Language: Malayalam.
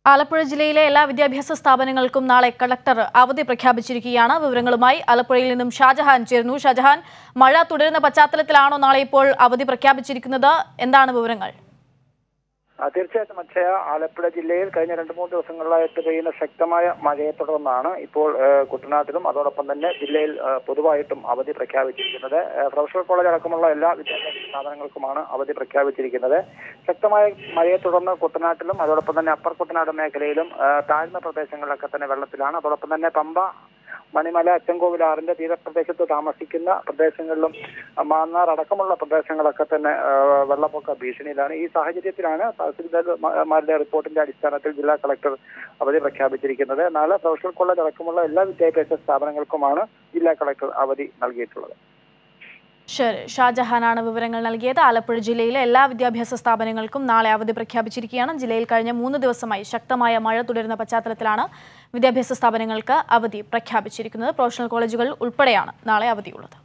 ആലപ്പുഴ ജില്ലയിലെ എല്ലാ വിദ്യാഭ്യാസ സ്ഥാപനങ്ങൾക്കും നാളെ കളക്ടർ അവധി പ്രഖ്യാപിച്ചിരിക്കുകയാണ് വിവരങ്ങളുമായി ആലപ്പുഴയിൽ നിന്നും ഷാജഹാൻ ചേരുന്നു ഷാജഹാൻ മഴ തുടരുന്ന പശ്ചാത്തലത്തിലാണോ നാളെ ഇപ്പോൾ അവധി പ്രഖ്യാപിച്ചിരിക്കുന്നത് എന്താണ് വിവരങ്ങൾ ആ, തീർച്ചയായിട്ടും അക്ഷയ ആലപ്പുഴ ജില്ലയിൽ കഴിഞ്ഞ രണ്ട് മൂന്ന് ദിവസങ്ങളിലായിട്ട് പെയ്യുന്ന ശക്തമായ മഴയെ തുടർന്നാണ് ഇപ്പോൾ ആ, കുട്ടനാട്ടിലും അതോടൊപ്പം തന്നെ ജില്ലയിൽ ആ, പൊതുവായിട്ടും അവധി പ്രഖ്യാപിച്ചിരിക്കുന്നത് ആ, പ്രൊഫഷണൽ കോളേജ് അടക്കമുള്ള എല്ലാ വിദ്യാഭ്യാസ സ്ഥാപനങ്ങൾക്കുമാണ് അവധി പ്രഖ്യാപിച്ചിരിക്കുന്നത് ശക്തമായ മഴയെ തുടർന്ന് കുട്ടനാട്ടിലും അതോടൊപ്പം തന്നെ അപ്പർ കുട്ടനാട് മേഖലയിലും ആ, താഴ്ന്ന പ്രദേശങ്ങളിലൊക്കെ തന്നെ വെള്ളത്തിലാണ് അതോടൊപ്പം തന്നെ പമ്പ മണിമല അച്ചൻകോവിൽ ആറിന്റെ തീരപ്രദേശത്ത് താമസിക്കുന്ന പ്രദേശങ്ങളിലും ആ, മാന്നാർ അടക്കമുള്ള പ്രദേശങ്ങളൊക്കെ തന്നെ ആ, വെള്ളപ്പൊക്ക ഭീഷണിയിലാണ് ഈ സാഹചര്യത്തിലാണ് തഹസിൽദാർമാരുടെ റിപ്പോർട്ടിന്റെ അടിസ്ഥാനത്തിൽ ജില്ലാ കളക്ടർ അവധി പ്രഖ്യാപിച്ചിരിക്കുന്നത് നാളെ പ്രൊഫഷണൽ കോളേജ് അടക്കമുള്ള എല്ലാ വിദ്യാഭ്യാസ സ്ഥാപനങ്ങൾക്കുമാണ് ജില്ലാ കളക്ടർ അവധി നൽകിയിട്ടുള്ളത് ശരി ഷാജഹാനാണ് വിവരങ്ങൾ നൽകിയത് ആലപ്പുഴ ജില്ലയിലെ എല്ലാ വിദ്യാഭ്യാസ സ്ഥാപനങ്ങൾക്കും നാളെ അവധി പ്രഖ്യാപിച്ചിരിക്കുകയാണ് ജില്ലയിൽ കഴിഞ്ഞ മൂന്ന് ദിവസമായി ശക്തമായ മഴ തുടരുന്ന പശ്ചാത്തലത്തിലാണ് വിദ്യാഭ്യാസ സ്ഥാപനങ്ങൾക്ക് അവധി പ്രഖ്യാപിച്ചിരിക്കുന്നത് പ്രൊഫഷണൽ കോളേജുകൾ ഉൾപ്പെടെയാണ് നാളെ അവധിയുള്ളത്